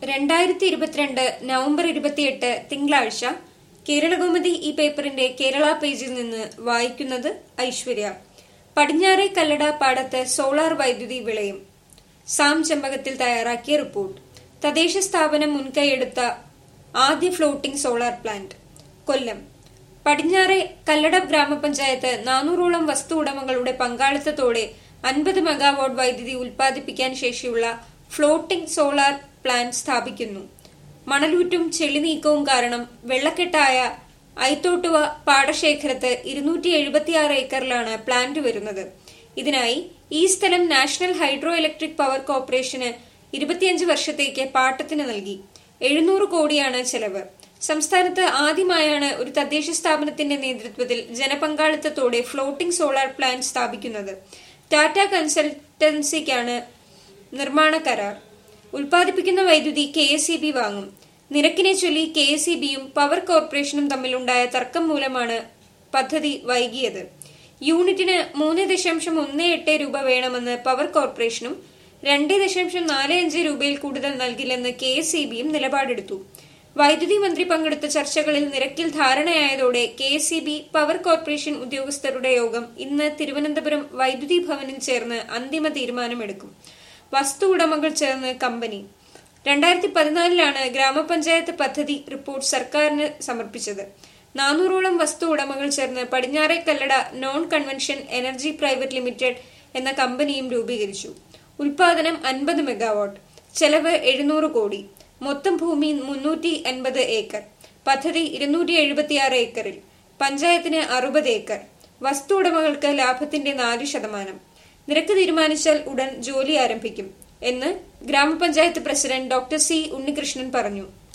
രണ്ടായിരത്തി ഇരുപത്തിരണ്ട് നവംബർ ഇരുപത്തിയെട്ട് തിങ്കളാഴ്ച കേരളകൗമുദി ഈ പേപ്പറിന്റെ കേരള പേജിൽ നിന്ന് വായിക്കുന്നത് ഐശ്വര്യ പടിഞ്ഞാറെ കല്ലട പാടത്ത് സോളാർ വൈദ്യുതി വിളയും സാം ചെമ്പകത്തിൽ തയ്യാറാക്കിയ റിപ്പോർട്ട് തദ്ദേശ സ്ഥാപനം മുൻകൈയെടുത്ത ആദ്യ ഫ്ലോട്ടിംഗ് സോളാർ പ്ലാന്റ് കൊല്ലം പടിഞ്ഞാറെ കല്ലട ഗ്രാമപഞ്ചായത്ത് നാനൂറോളം വസ്തു ഉടമകളുടെ പങ്കാളിത്തത്തോടെ അൻപത് മെഗാവാട്ട് വൈദ്യുതി ഉൽപ്പാദിപ്പിക്കാൻ ശേഷിയുള്ള ഫ്ലോട്ടിംഗ് സോളാർ പ്ലാന്റ് സ്ഥാപിക്കുന്നു മണലൂറ്റും ചെളിനീക്കവും കാരണം വെള്ളക്കെട്ടായ ഐത്തോട്ടുവ പാടശേഖരത്ത് ഇരുന്നൂറ്റി എഴുപത്തിയാറ് ഏക്കറിലാണ് പ്ലാന്റ് വരുന്നത് ഇതിനായി ഈ സ്ഥലം നാഷണൽ ഹൈഡ്രോ ഇലക്ട്രിക് പവർ കോർപ്പറേഷന് ഇരുപത്തിയഞ്ച് വർഷത്തേക്ക് പാട്ടത്തിന് നൽകി എഴുന്നൂറ് കോടിയാണ് ചെലവ് സംസ്ഥാനത്ത് ആദ്യമായാണ് ഒരു തദ്ദേശ സ്ഥാപനത്തിന്റെ നേതൃത്വത്തിൽ ജനപങ്കാളിത്തത്തോടെ ഫ്ലോട്ടിംഗ് സോളാർ പ്ലാന്റ് സ്ഥാപിക്കുന്നത് ടാറ്റ കൺസൾട്ടൻസിക്കാണ് നിർമ്മാണ കരാർ ഉൽപ്പാദിപ്പിക്കുന്ന വൈദ്യുതി കെ എസ് ഇ ബി വാങ്ങും നിരക്കിനെ ചൊല്ലി കെ എസ് ഇ ബിയും പവർ കോർപ്പറേഷനും തമ്മിലുണ്ടായ തർക്കം മൂലമാണ് പദ്ധതി വൈകിയത് യൂണിറ്റിന് മൂന്ന് ദശാംശം ഒന്ന് എട്ട് രൂപ വേണമെന്ന് പവർ കോർപ്പറേഷനും രണ്ട് ദശാംശം നാല് അഞ്ച് രൂപയിൽ കൂടുതൽ നൽകില്ലെന്ന് കെ എസ് ഇ ബിയും നിലപാടെടുത്തു വൈദ്യുതി മന്ത്രി പങ്കെടുത്ത ചർച്ചകളിൽ നിരക്കിൽ ധാരണയായതോടെ K S E B power corporation ഉദ്യോഗസ്ഥരുടെ യോഗം ഇന്ന് തിരുവനന്തപുരം വൈദ്യുതി ഭവനിൽ ചേർന്ന് അന്തിമ തീരുമാനമെടുക്കും വസ്തു ഉടമകൾ ചേർന്ന് കമ്പനി രണ്ടായിരത്തി പതിനാലിലാണ് ഗ്രാമപഞ്ചായത്ത് പദ്ധതി റിപ്പോർട്ട് സർക്കാരിന് സമർപ്പിച്ചത് നാനൂറോളം വസ്തു ഉടമകൾ ചേർന്ന് പടിഞ്ഞാറെ Kallada non convention energy private limited എന്ന കമ്പനിയും രൂപീകരിച്ചു ഉൽപാദനം അൻപത് മെഗാവാട്ട് ചെലവ് എഴുന്നൂറ് കോടി മൊത്തം ഭൂമി മുന്നൂറ്റി എൺപത് ഏക്കർ പദ്ധതി ഇരുന്നൂറ്റി എഴുപത്തിയാറ് ഏക്കറിൽ പഞ്ചായത്തിന് അറുപത് ഏക്കർ വസ്തു ഉടമകൾക്ക് ലാഭത്തിന്റെ നാല് ശതമാനം നിരക്ക് തീരുമാനിച്ചാൽ ഉടൻ ജോലി ആരംഭിക്കും എന്ന് ഗ്രാമപഞ്ചായത്ത് പ്രസിഡന്റ് ഡോക്ടർ സി ഉണ്ണികൃഷ്ണൻ പറഞ്ഞു